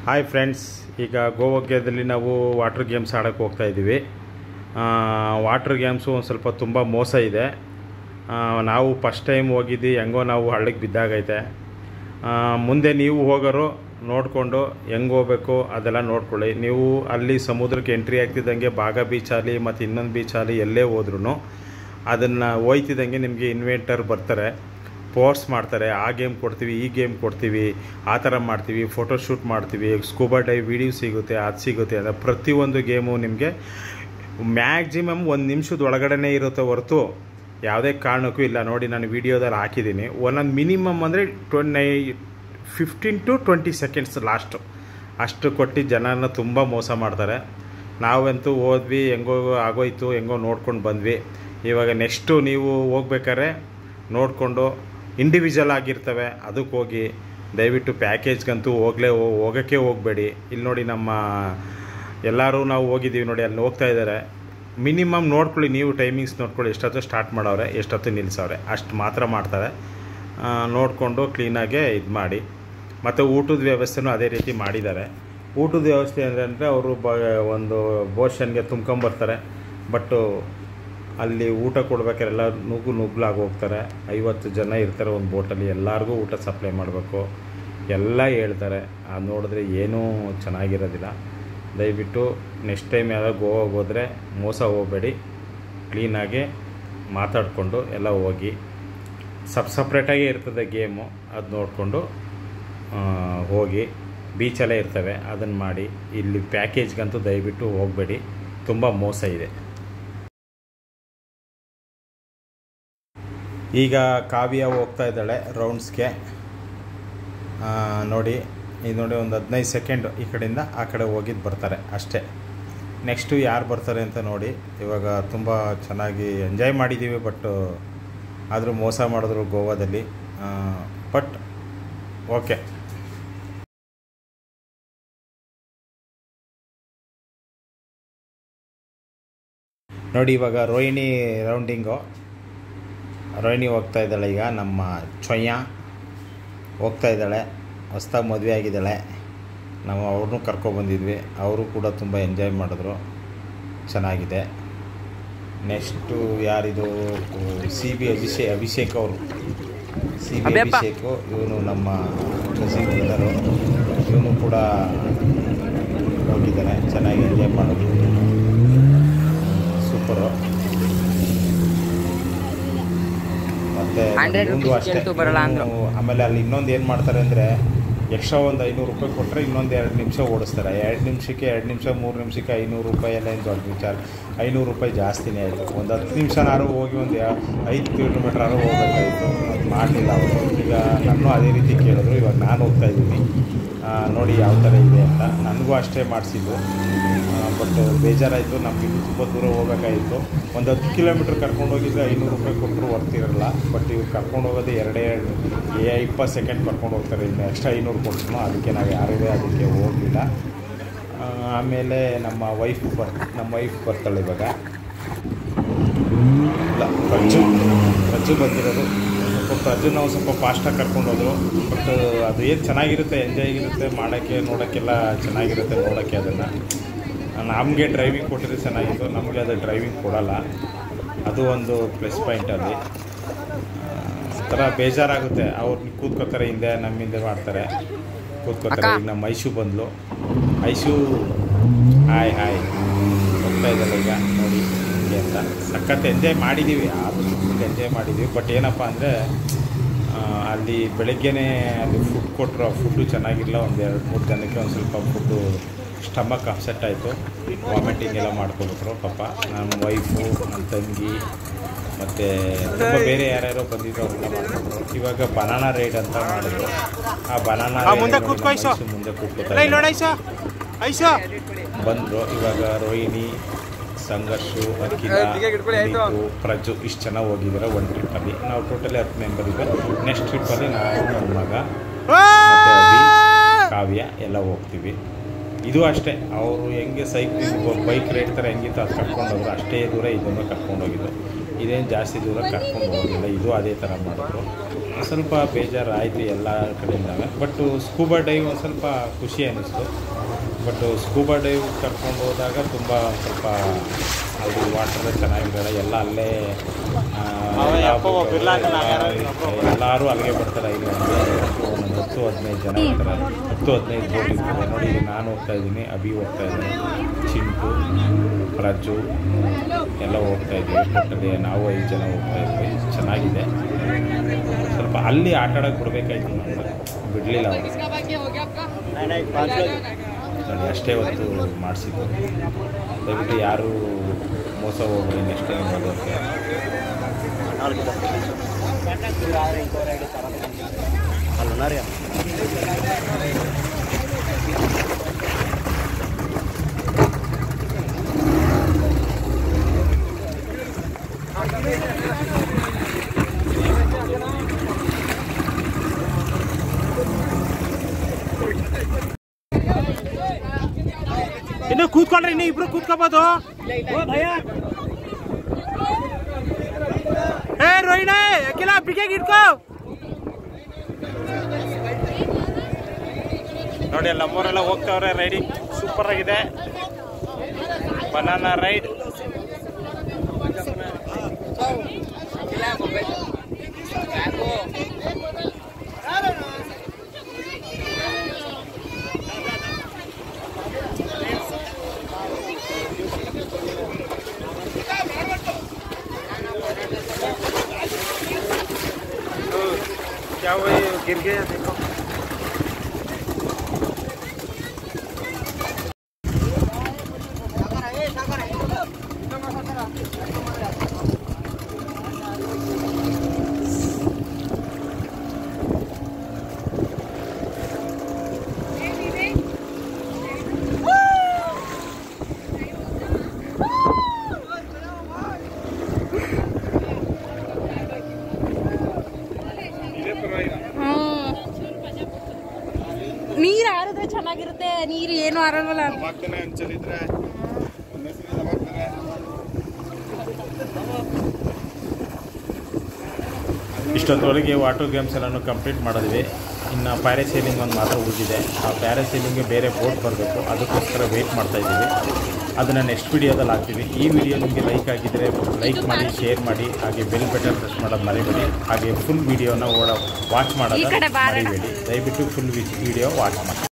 Hi friends ಈಗ ಗೋವಾಗ್ಯದಲ್ಲಿ ನಾವು water games ಆಡೋಕ್ಕೆ ಹೋಗ್ತಾ ಇದ್ದೀವಿ ವಾಟರ್ ಗೇಮ್ಸು ಒಂದು ಸ್ವಲ್ಪ ತುಂಬ ಮೋಸ ಇದೆ ಆ, ನಾವು ಫಸ್ಟ್ ಟೈಮ್ ಹೋಗಿದ್ದು ಹೆಂಗೋ ನಾವು ಹಳ್ಳಕ್ಕೆ ಬಿದ್ದಾಗೈತೆ ಆ, ಮುಂದೆ ನೀವು ಹೋಗೋರು ನೋಡಿಕೊಂಡು ಹೆಂಗೆ ಹೋಗ್ಬೇಕು ಅದೆಲ್ಲ ನೋಡ್ಕೊಳ್ಳಿ ನೀವು ಅಲ್ಲಿ ಸಮುದ್ರಕ್ಕೆ ಎಂಟ್ರಿ ಆಗ್ತಿದ್ದಂಗೆ ಬಾಗ ಬೀಚಲ್ಲಿ ಮತ್ತು ಇನ್ನೊಂದು ಬೀಚಲ್ಲಿ ಎಲ್ಲೇ ಹೋದ್ರೂ ಅದನ್ನು ಹೋಯ್ತಿದ್ದಂಗೆ ನಿಮಗೆ ಇನ್ವೆಂಟರ್ ಬರ್ತಾರೆ ಪೋರ್ಸ್ ಮಾಡ್ತಾರೆ ಆ ಗೇಮ್ ಕೊಡ್ತೀವಿ ಈ ಗೇಮ್ ಕೊಡ್ತೀವಿ ಆ ಥರ ಮಾಡ್ತೀವಿ ಫೋಟೋ ಶೂಟ್ ಮಾಡ್ತೀವಿ ಸ್ಕೂಬಾ ಡೈವ್ ವಿಡಿಯೋ ಸಿಗುತ್ತೆ ಅದು ಸಿಗುತ್ತೆ ಅಂದರೆ ಪ್ರತಿಯೊಂದು ಗೇಮು ನಿಮಗೆ ಮ್ಯಾಕ್ಸಿಮಮ್ ಒಂದು ನಿಮಿಷದ ಒಳಗಡೆನೇ ಇರುತ್ತೆ ಹೊರತು ಯಾವುದೇ ಕಾರಣಕ್ಕೂ ಇಲ್ಲ ನೋಡಿ ನಾನು ವಿಡಿಯೋದಲ್ಲಿ ಹಾಕಿದ್ದೀನಿ ಒಂದೊಂದು ಮಿನಿಮಮ್ ಅಂದರೆ twenty fifteen to twenty seconds last ಅಷ್ಟು ಕೊಟ್ಟು ಜನನ ತುಂಬ ಮೋಸ ಮಾಡ್ತಾರೆ ನಾವಂತೂ ಹೋದ್ವಿ ಹೆಂಗೋ ಆಗೋಯ್ತು ಹೆಂಗೋ ನೋಡ್ಕೊಂಡು ಬಂದ್ವಿ ಇವಾಗ ನೆಕ್ಸ್ಟು ನೀವು ಹೋಗ್ಬೇಕಾದ್ರೆ ನೋಡಿಕೊಂಡು ಇಂಡಿವಿಜುವಲ್ ಆಗಿರ್ತವೆ ಅದಕ್ಕೆ ಹೋಗಿ ದಯವಿಟ್ಟು ಪ್ಯಾಕೇಜ್ಗಂತೂ ಹೋಗಲೇ ಹೋಗೋಕ್ಕೆ ಹೋಗಬೇಡಿ ಇಲ್ಲಿ ನೋಡಿ ನಮ್ಮ ಎಲ್ಲರೂ ನಾವು ಹೋಗಿದ್ದೀವಿ ನೋಡಿ ಅಲ್ಲಿ ಹೋಗ್ತಾ ಇದ್ದಾರೆ ಮಿನಿಮಮ್ ನೋಡ್ಕೊಳ್ಳಿ ನೀವು ಟೈಮಿಂಗ್ಸ್ ನೋಡ್ಕೊಳ್ಳಿ ಎಷ್ಟೊತ್ತು ಸ್ಟಾರ್ಟ್ ಮಾಡವ್ರೆ ಎಷ್ಟೊತ್ತು ನಿಲ್ಲಿಸವ್ರೆ ಅಷ್ಟು ಮಾತ್ರ ಮಾಡ್ತಾರೆ ನೋಡಿಕೊಂಡು ಕ್ಲೀನಾಗೆ ಇದು ಮಾಡಿ ಮತ್ತು ಊಟದ ವ್ಯವಸ್ಥೆನೂ ಅದೇ ರೀತಿ ಮಾಡಿದ್ದಾರೆ ಊಟದ ವ್ಯವಸ್ಥೆ ಅಂದರೆ ಅಂದರೆ ಅವರು ಬ ಒಂದು ಬೋಷನ್ಗೆ ತುಂಬ್ಕೊಂಬರ್ತಾರೆ ಬಟ್ಟು ಅಲ್ಲಿ ಊಟ ಕೊಡ್ಬೇಕಾದ್ರೆ ಎಲ್ಲ ನುಗ್ಗು ನುಗ್ಲಾಗಿ ಹೋಗ್ತಾರೆ ಐವತ್ತು ಜನ ಇರ್ತಾರೆ ಒಂದು ಬೋಟಲ್ಲಿ ಎಲ್ಲರಿಗೂ ಊಟ ಸಪ್ಲೈ ಮಾಡಬೇಕು ಎಲ್ಲ ಹೇಳ್ತಾರೆ ಅದು ನೋಡಿದ್ರೆ ಏನೂ ಚೆನ್ನಾಗಿರೋದಿಲ್ಲ ದಯವಿಟ್ಟು ನೆಕ್ಸ್ಟ್ ಟೈಮ್ ಯಾರೋ ಗೋವಾಗೆ ಹೋದರೆ ಮೋಸ ಹೋಗಬೇಡಿ ಕ್ಲೀನಾಗಿ ಮಾತಾಡಿಕೊಂಡು ಎಲ್ಲ ಹೋಗಿ ಸಪ್ ಸಪ್ರೇಟಾಗೇ ಇರ್ತದೆ ಗೇಮು ಅದು ನೋಡಿಕೊಂಡು ಹೋಗಿ ಬೀಚಲ್ಲೇ ಇರ್ತವೆ ಅದನ್ನು ಮಾಡಿ ಇಲ್ಲಿ ಪ್ಯಾಕೇಜ್ಗಂತೂ ದಯವಿಟ್ಟು ಹೋಗಬೇಡಿ ತುಂಬ ಮೋಸ ಇದೆ ಈಗ ಕಾವ್ಯ ಹೋಗ್ತಾ ಇದ್ದಾಳೆ ರೌಂಡ್ಸ್ಗೆ ನೋಡಿ ಇದು ನೋಡಿ ಒಂದು ಹದಿನೈದು ಸೆಕೆಂಡ್ ಈ ಕಡೆಯಿಂದ ಆ ಕಡೆ ಹೋಗಿದ್ದು ಬರ್ತಾರೆ ಅಷ್ಟೇ ನೆಕ್ಸ್ಟು ಯಾರು ಬರ್ತಾರೆ ಅಂತ ನೋಡಿ ಇವಾಗ ತುಂಬ ಚೆನ್ನಾಗಿ ಎಂಜಾಯ್ ಮಾಡಿದ್ದೀವಿ ಬಟ್ ಆದರೂ ಮೋಸ ಮಾಡಿದ್ರು ಗೋವಾದಲ್ಲಿ ಬಟ್ ಓಕೆ ನೋಡಿ ಇವಾಗ ರೋಹಿಣಿ ರೌಂಡಿಂಗು ರೋಹಿಣಿ ಹೋಗ್ತಾ ಇದ್ದಾಳೆ ಈಗ ನಮ್ಮ ಚೊಯ್ಯ ಹೋಗ್ತಾ ಇದ್ದಾಳೆ ಹೊಸ್ದಾಗಿ ಮದುವೆ ಆಗಿದ್ದಾಳೆ ನಾವು ಅವ್ರನ್ನೂ ಕರ್ಕೊಬಂದಿದ್ವಿ ಅವರು ಕೂಡ ತುಂಬ ಎಂಜಾಯ್ ಮಾಡಿದ್ರು ಚೆನ್ನಾಗಿದೆ ನೆಕ್ಸ್ಟು ಯಾರಿದು ಸಿ ಬಿ ಅಭಿಷೇಕ್ ಅಭಿಷೇಕ್ ಅವರು ಸಿ ಬಿ ಅಬ್ಯಪ್ಪ. ಅಭಿಷೇಕು ಇವನು ನಮ್ಮ ಕಸಿನ್ ಬ್ರದರು ಇವನು ಕೂಡ ಹೋಗಿದ್ದಾನೆ ಚೆನ್ನಾಗಿ ಎಂಜಾಯ್ ಮಾಡಿದ್ರು ಸೂಪರು ಮತ್ತೆ Hundred ಇವ್ನ್ದು rupees ಅಷ್ಟೇ ಕೇಳ್ತು ಬರಲ್ಲ ಅಂದ್ರು. ಇವ್ನು ಆಮೇಲೆ ಅಲ್ಲಿ ಇನ್ನೊಂದು ಏನು ಮಾಡ್ತಾರೆ ಅಂದರೆ ಎಕ್ಸ್ಟ್ರಾ ಒಂದು ಐನೂರು ರೂಪಾಯಿ ಕೊಟ್ಟರೆ ಇನ್ನೊಂದು ಎರಡು ನಿಮಿಷ ಓಡಿಸ್ತಾರೆ ಎರಡು ನಿಮಿಷಕ್ಕೆ ಎರಡು ನಿಮಿಷ ಮೂರು ನಿಮಿಷಕ್ಕೆ ಐನೂರು ರೂಪಾಯಿ ಎಲ್ಲ ಏನು ದೊಡ್ಡ ವಿಚಾರ ಐನೂರು ರೂಪಾಯಿ ಜಾಸ್ತಿನೇ ಆಯಿತು ಒಂದು ಹತ್ತು ನಿಮಿಷನಾರು ಹೋಗಿ ಒಂದು ಯಾ- ಐದು ಕಿಲೋಮೀಟ್ರ್ ಆರು ಹೋಗ್ಬೇಕಾಯಿತು ಅದು ಮಾಡಲಿಲ್ಲ ಅವರು ಈಗ ನಾನು ಅದೇ ರೀತಿ ಕೇಳಿದ್ರು ಇವಾಗ ನಾನು ಹೋಗ್ತಾ ಇದ್ದೀನಿ ಆ, ನೋಡಿ ಯಾವ ಥರ ಇದೆ ಅಂತ ನನಗೂ ಅಷ್ಟೇ ಮಾಡಿಸಿದ್ದು ಬಟ್ ಬೇಜಾರಾಯಿತು ನಮಗೆ ತುಂಬ ದೂರ ಹೋಗೋಕ್ಕಾಯಿತು ಒಂದು ಹತ್ತು ಕಿಲೋಮೀಟ್ರ್ ಕರ್ಕೊಂಡು ಹೋಗಿದ್ರೆ ಐನೂರು ರೂಪಾಯಿ ಕೊಟ್ಟರು ವರ್ತಿರಲ್ಲ ಬಟ್ ಇವ್ರು ಕರ್ಕೊಂಡು ಹೋಗೋದು ಎರಡೇ ಏ ಇಪ್ಪತ್ತು ಸೆಕೆಂಡ್ ಕರ್ಕೊಂಡು ಹೋಗ್ತಾರೆ ಇನ್ನು ಎಕ್ಸ್ಟ್ರಾ ಐನೂರು ಕೊಟ್ಟರು ಅದಕ್ಕೆ ನಾವು ಯಾರೂ ಅದಕ್ಕೆ ಹೋಗಲಿಲ್ಲ ಆಮೇಲೆ ನಮ್ಮ ವೈಫ್ ಬರ್ ನಮ್ಮ ವೈಫ್ ಬರ್ತಾಳೆ ಇವಾಗ ಇಲ್ಲ ಪ್ರಜ್ಜು ಪ್ರಜ್ಜು ಬಂದಿರೋದು ಸ್ವಲ್ಪ ಪ್ರಜ್ಜು ನಾವು ಸ್ವಲ್ಪ ಫಾಸ್ಟಾಗಿ ಕರ್ಕೊಂಡು ಹೋದ್ರು ಬಟ್ ಅದು ಏನು ಚೆನ್ನಾಗಿರುತ್ತೆ ಎಂಜಾಯ್ ಇರುತ್ತೆ ಮಾಡೋಕ್ಕೆ ನೋಡೋಕ್ಕೆಲ್ಲ ಚೆನ್ನಾಗಿರುತ್ತೆ ನೋಡೋಕ್ಕೆ ಅದನ್ನು ನಮಗೆ ಡ್ರೈವಿಂಗ್ ಕೊಟ್ಟಿದ್ರೆ ಚೆನ್ನಾಗಿತ್ತು ನಮಗೆ ಅದು ಡ್ರೈವಿಂಗ್ ಕೊಡಲ್ಲ ಅದು ಒಂದು ಪ್ಲಸ್ ಪಾಯಿಂಟ್ ಅಲ್ಲಿ ಒಂಥರ ಬೇಜಾರಾಗುತ್ತೆ ಅವ್ರು ಕೂತ್ಕೋತಾರೆ ಹಿಂದೆ ನಮ್ಮ ಹಿಂದೆ ಮಾಡ್ತಾರೆ ಕೂತ್ಕೋತಾರೆ ಈಗ ನಮ್ಮ ಐಶು ಬಂದ್ಲು ಐಶು ಹಾಯ್ ಹಾಯ್ ಹೋಗ್ತಾ ಇದ್ದಾರೆ ಈಗ ನೋಡಿ ಹಿಂಗೆ ಅಂತ ಸಖತ್ ಎಂಜಾಯ್ ಮಾಡಿದ್ದೀವಿ ಆದರೂ ಎಂಜಾಯ್ ಮಾಡಿದ್ದೀವಿ ಬಟ್ ಏನಪ್ಪ ಅಂದರೆ ಅಲ್ಲಿ ಬೆಳಗ್ಗೆನೇ ಅಲ್ಲಿ ಫುಡ್ ಕೊಟ್ಟರು ಆ ಫುಡ್ಡು ಚೆನ್ನಾಗಿಲ್ಲ ಒಂದು ಎರಡು ಮೂರು ಜನಕ್ಕೆ ಒಂದು ಸ್ವಲ್ಪ ಫುಡ್ಡು ಸ್ಟಮಕ್ ಅಪ್ಸೆಟ್ ಆಯಿತು ವಾಮಿಟಿಂಗ್ ಎಲ್ಲ ಮಾಡ್ಕೊಬಿಟ್ರು ಪಾಪ ನನ್ನ ವೈಫು ನನ್ನ ತಂಗಿ ಮತ್ತು ತುಂಬ ಬೇರೆ ಯಾರ್ಯಾರೋ ಬಂದಿದ್ರು ಅವ್ರೆಲ್ಲ ಮಾಡ್ಕೊಟ್ರು ಇವಾಗ ಬನಾನಾ ರೈಡ್ ಅಂತ ಮಾಡಿದ್ರು ಆ ಬನಾನಾ ಆ, ಮುಂದೆ ಕೂತ್ಕೋ ಐಸು. ಮುಂದೆ ಇಲ್ಲ ಕೂತ್ಕೋತಾರೆ ಇಲ್ಲಿ ನೋಡಿ ಐಸಾ ಐಸಾ ಬಂದರು ಇವಾಗ ರೋಹಿಣಿ ಸಂಘರ್ಷು ಅಖಿಲ ಏ, ಟಿಕೆಟ್ ಇಟ್ಕೊಳ್ಳಿ, ಆಯ್ತು. ದೀಪು, ಪ್ರಜ್ಜು ಇಷ್ಟು ಜನ ಹೋಗಿದ್ದಾರೆ ಒಂದು ಟ್ರಿಪ್ಪಲ್ಲಿ ನಾವು ಟೋಟಲಿ ಹತ್ತು ಮೆಂಬರ್ ಇದ್ದೆ ನೆಕ್ಸ್ಟ್ ಟ್ರಿಪ್ಪಲ್ಲಿ ನಾವು ನನ್ನ ಮಗ ಮತ್ತು ಅಭಿ ಕಾವ್ಯ ಎಲ್ಲ ಹೋಗ್ತೀವಿ ಇದು ಅಷ್ಟೇ ಅವರು ಹೆಂಗೆ ಸೈಕ್ಲಿಂಗ್ ಬೈಕ್ ರೈಡ್ ಥರ ಹೆಂಗಿತ್ತು ಅದು ಕರ್ಕೊಂಡು ಹೋದ್ರು ಅಷ್ಟೇ ದೂರ ಇದನ್ನು ಕರ್ಕೊಂಡು ಹೋಗಿದ್ದು ಇದೇನು ಜಾಸ್ತಿ ದೂರ ಕರ್ಕೊಂಡು ಹೋಗಿಲ್ಲ ಇದು ಅದೇ ಥರ ಮಾಡಿದ್ರು ಸ್ವಲ್ಪ ಬೇಜಾರಾಯಿತು ಎಲ್ಲ ಕಡೆಯಿಂದ ಬಟ್ ಸ್ಕೂಬಾ ಡೈವ್ ಒಂದು ಸ್ವಲ್ಪ ಖುಷಿ ಅನ್ನಿಸ್ತು ಬಟ್ ಸ್ಕೂಬಾ ಡೈವ್ ಕರ್ಕೊಂಡು ಹೋದಾಗ ತುಂಬ ಸ್ವಲ್ಪ ಅದು ವಾಟರ್ ಚೆನ್ನಾಗಿರಲ್ಲ ಎಲ್ಲ ಅಲ್ಲೇ ಆ, ಅವ ಎಲ್ಲ ಯಪ್ಪ ಒಬ್ಬ ಇಲ್ಲ ಅಂದ್ರೆ ನಾವ್ ಯಾರೋ ಇನ್ನೊಬ್ರು ಎಲ್ಲರೂ ಅಲ್ಲಿಗೆ ಬರ್ತಾರೆ ಇಲ್ಲಿ ಒಂದು ಒಂದು ಹತ್ತು ಹದಿನೈದು ಜನ ಇರ್ತಾರೆ ಹತ್ತು ಹದಿನೈದು ಬೋಟ್ ಇರ್ತಾರೆ ನೋಡಿ ಇಲ್ಲಿ ನಾನು ಹೋಗ್ತಾ ಇದ್ದೀನಿ ಅಭಿ ಹೋಗ್ತಾ ಇದ್ದೀನಿ ಚಿಂಟು ರಾಜು ಎಲ್ಲ ಹೋಗ್ತಾ ಇದ್ವಿ ಒಟ್ಟಲ್ಲಿ ನಾವು ಐದು ಜನ ಹೋಗ್ತಾ ಇದ್ವಿ ಚೆನ್ನಾಗಿದೆ ಸ್ವಲ್ಪ ಅಲ್ಲಿ ಆಟ ಆಡೋಕೆ ಬಿಡಬೇಕಾಯ್ತು ನಮ್ಗೆ ಬಿಡಲಿಲ್ಲ ಅವರು ನೋಡಿ ಅಷ್ಟೇ ಹೊತ್ತು ಮಾಡಿಸಿದ್ದು ದಯವಿಟ್ಟು ಯಾರು ಮೋಸ ಹೋಗ್ಬೇಡಿ ನೆಕ್ಸ್ಟ್ ಟೈಮ್ ಮಾಡೋಕ್ಕೆ ಇನ್ನು ಕೂತ್ಕೊಂಡ್ರೆ ಇನ್ನು ಇಬ್ರು ಕೂತ್ಕೋಬೋದು ಏ ರೋಹಿಣ ಅಖಿಲ ಬಿಗಿಯಾಗಿ ಇಟ್ಕೋ ನೋಡಿ ಅಲ್ಲಿ ನಮ್ಮವರೆಲ್ಲ ಹೋಗ್ತಾವ್ರೆ ರೈಡಿಂಗ್ ಸೂಪರ್ ಆಗಿದೆ ಬನಾನಾ ರೈಡ್ क्या हुआ ये गिर गया देखो ನೀರ್ ಆರಿದ್ರೆ ಚೆನ್ನಾಗಿರುತ್ತೆ ನೀರು ಏನು ಆರಲ್ವಲ್ಲ ಇಷ್ಟೊತ್ತೊಳಗೆ ವಾಟರ್ ಗೇಮ್ಸ್ ಎಲ್ಲನೂ ಕಂಪ್ಲೀಟ್ ಮಾಡಿದ್ವಿ ಇನ್ನು ಪ್ಯಾರಾಸೈಲಿಂಗ್ ಒಂದು ಮಾತ್ರ ಉಳಿದಿದೆ ಆ ಪ್ಯಾರಾಸೈಲಿಂಗ್ಗೆ ಬೇರೆ ಬೋಟ್ ಬರಬೇಕು ಅದಕ್ಕೋಸ್ಕರ ವೆಯ್ಟ್ ಮಾಡ್ತಾ ಇದ್ದೀವಿ ಅದನ್ನು ನೆಕ್ಸ್ಟ್ ವಿಡಿಯೋದಲ್ಲಿ ಹಾಕ್ತೀವಿ ಈ ವಿಡಿಯೋ ನಿಮಗೆ ಲೈಕ್ ಆಗಿದ್ದರೆ ಲೈಕ್ ಮಾಡಿ ಶೇರ್ ಮಾಡಿ ಹಾಗೆ ಬೆಲ್ ಬಟನ್ ಪ್ರೆಸ್ ಮಾಡೋದು ಮರಿಬೇಡಿ ಹಾಗೆ ಫುಲ್ ವಿಡಿಯೋನ ಓಡ ವಾಚ್ ಈ ಮಾಡೋದು ಕಡೆ ಬಾರಣ. ಮರಿಬೇಡಿ ದಯವಿಟ್ಟು ಫುಲ್ ವಿಡಿಯೋ ವಾಚ್ ಮಾಡಿ